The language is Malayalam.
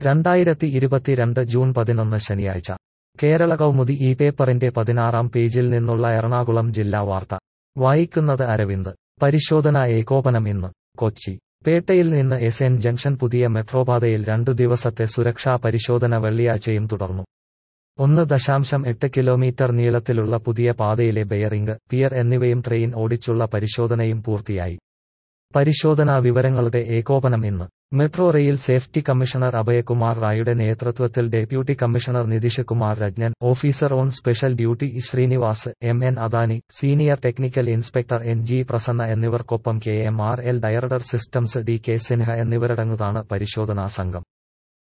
രണ്ടായിരത്തി ഇരുപത്തിരണ്ട് ജൂൺ പതിനൊന്ന് ശനിയാഴ്ച കേരള കൗമുദി ഈ പേപ്പറിന്റെ പതിനാറാം പേജിൽ നിന്നുള്ള എറണാകുളം ജില്ലാ വാർത്ത വായിക്കുന്നത് അരവിന്ദ് പരിശോധന ഏകോപനം ഇന്ന് കൊച്ചി പേട്ടയിൽ നിന്ന് എസ് എൻ ജംഗ്ഷൻ പുതിയ മെട്രോപാതയിൽ രണ്ടു ദിവസത്തെ സുരക്ഷാ പരിശോധന വെള്ളിയാഴ്ചയും തുടർന്നു ഒന്ന് ദശാംശം എട്ട് കിലോമീറ്റർ നീളത്തിലുള്ള പുതിയ പാതയിലെ ബെയറിംഗ് പിയർ എന്നിവയും ട്രെയിൻ ഓടിച്ചുള്ള പരിശോധനയും പൂർത്തിയായി പരിശോധനാ വിവരങ്ങളുടെ ഏകോപനം ഇന്ന് metro rail safety commissioner Abhay Kumar റായുടെ നേതൃത്വത്തിൽ deputy commissioner Nitish Kumar Ranjan officer on special duty Srinivas M N Adani senior technical inspector N G Prasanna എന്നിവർക്കൊപ്പം K M R L director systems D K Sinha എന്നിവരടങ്ങുന്നതാണ് പരിശോധനാ സംഘം